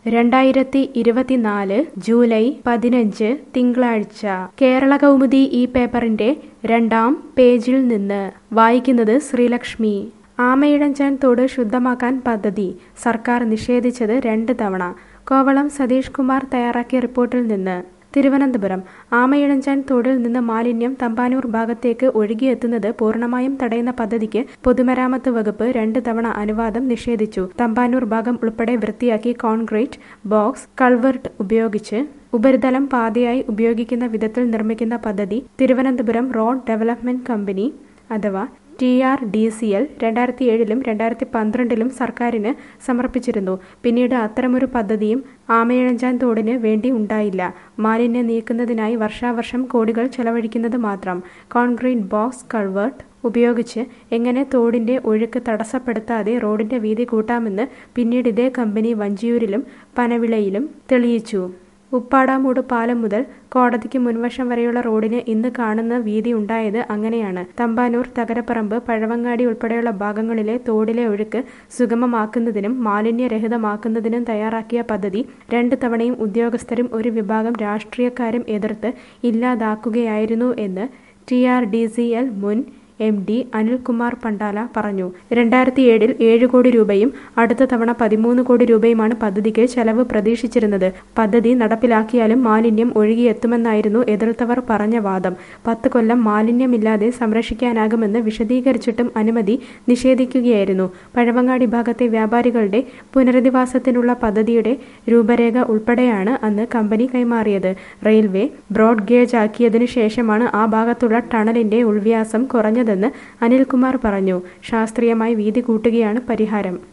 രണ്ടായിരത്തി ഇരുപത്തിനാല് ജൂലൈ പതിനഞ്ച് തിങ്കളാഴ്ച കേരള കൗമുദി ഈ പേപ്പറിന്റെ രണ്ടാം പേജിൽ നിന്ന് വായിക്കുന്നത് ശ്രീലക്ഷ്മി ആമയിഴഞ്ചാൻ തോട് ശുദ്ധമാക്കാൻ പദ്ധതി സർക്കാർ നിഷേധിച്ചത് രണ്ട് തവണ കോവളം സതീഷ് കുമാർ തയ്യാറാക്കിയ റിപ്പോർട്ടിൽ നിന്ന് തിരുവനന്തപുരം ആമയിഴഞ്ചാൻ തോടിൽ നിന്ന് മാലിന്യം തമ്പാനൂർ ഭാഗത്തേക്ക് ഒഴുകിയെത്തുന്നത് പൂർണ്ണമായും തടയുന്ന പദ്ധതിക്ക് പൊതുമരാമത്ത് വകുപ്പ് രണ്ട് തവണ അനുവാദം നിഷേധിച്ചു തമ്പാനൂർ ഭാഗം ഉൾപ്പെടെ വൃത്തിയാക്കി കോൺക്രീറ്റ് ബോക്സ് കൾവർട്ട് ഉപയോഗിച്ച് ഉപരിതലം പാതയായി ഉപയോഗിക്കുന്ന വിധത്തിൽ നിർമ്മിക്കുന്ന പദ്ധതി തിരുവനന്തപുരം റോഡ് ഡെവലപ്മെന്റ് കമ്പനി അഥവാ T R D C L രണ്ടായിരത്തി ഏഴിലും രണ്ടായിരത്തി പന്ത്രണ്ടിലും സർക്കാരിന് സമർപ്പിച്ചിരുന്നു പിന്നീട് അത്തരമൊരു പദ്ധതിയും ആമയിഴഞ്ചാൻ തോടിന് വേണ്ടി ഉണ്ടായില്ല മാലിന്യം നീക്കുന്നതിനായി വർഷാവർഷം കോടികൾ ചെലവഴിക്കുന്നത് മാത്രം കോൺക്രീറ്റ് ബോക്സ് കൾവേർട്ട് ഉപയോഗിച്ച് എങ്ങനെ തോടിന്റെ ഒഴുക്ക് തടസ്സപ്പെടുത്താതെ റോഡിന്റെ വീതി കൂട്ടാമെന്ന് പിന്നീട് ഇതേ കമ്പനി വഞ്ചിയൂരിലും പനവിളയിലും തെളിയിച്ചു ഉപ്പാടാമൂട് പാലം മുതൽ കോടതിക്ക് മുൻവശം വരെയുള്ള റോഡിന് ഇന്ന് കാണുന്ന വീതി ഉണ്ടായത് അങ്ങനെയാണ് തമ്പാനൂർ തകരപ്പറമ്പ് പഴവങ്ങാടി ഉൾപ്പെടെയുള്ള ഭാഗങ്ങളിലെ തോടിലെ ഒഴുക്ക് സുഗമമാക്കുന്നതിനും മാലിന്യരഹിതമാക്കുന്നതിനും തയ്യാറാക്കിയ പദ്ധതി രണ്ട് തവണയും ഉദ്യോഗസ്ഥരും ഒരു വിഭാഗം രാഷ്ട്രീയക്കാരും എതിർത്ത് ഇല്ലാതാക്കുകയായിരുന്നു എന്ന് T R D C L മുൻ എം ഡി അനിൽകുമാർ പണ്ടാല പറഞ്ഞു രണ്ടായിരത്തി ഏഴിൽ ഏഴ് കോടി രൂപയും അടുത്ത തവണ പതിമൂന്ന് കോടി രൂപയുമാണ് പദ്ധതിക്ക് ചെലവ് പ്രതീക്ഷിച്ചിരുന്നത് പദ്ധതി നടപ്പിലാക്കിയാലും മാലിന്യം ഒഴുകിയെത്തുമെന്നായിരുന്നു എതിർത്തവർ പറഞ്ഞ വാദം പത്ത് കൊല്ലം മാലിന്യമില്ലാതെ സംരക്ഷിക്കാനാകുമെന്ന് വിശദീകരിച്ചിട്ടും അനുമതി നിഷേധിക്കുകയായിരുന്നു പഴവങ്ങാടി ഭാഗത്തെ വ്യാപാരികളുടെ പുനരധിവാസത്തിനുള്ള പദ്ധതിയുടെ രൂപരേഖ ഉൾപ്പെടെയാണ് അന്ന് കമ്പനി കൈമാറിയത് റെയിൽവേ ബ്രോഡ് ഗേജ് ആക്കിയതിനു ശേഷമാണ് ആ ഭാഗത്തുള്ള ടണലിന്റെ ഉൾവ്യാസം കുറഞ്ഞത് െന്ന് അനിൽകുമാർ പറഞ്ഞു ശാസ്ത്രീയമായി വീതി കൂട്ടുകയാണ് പരിഹാരം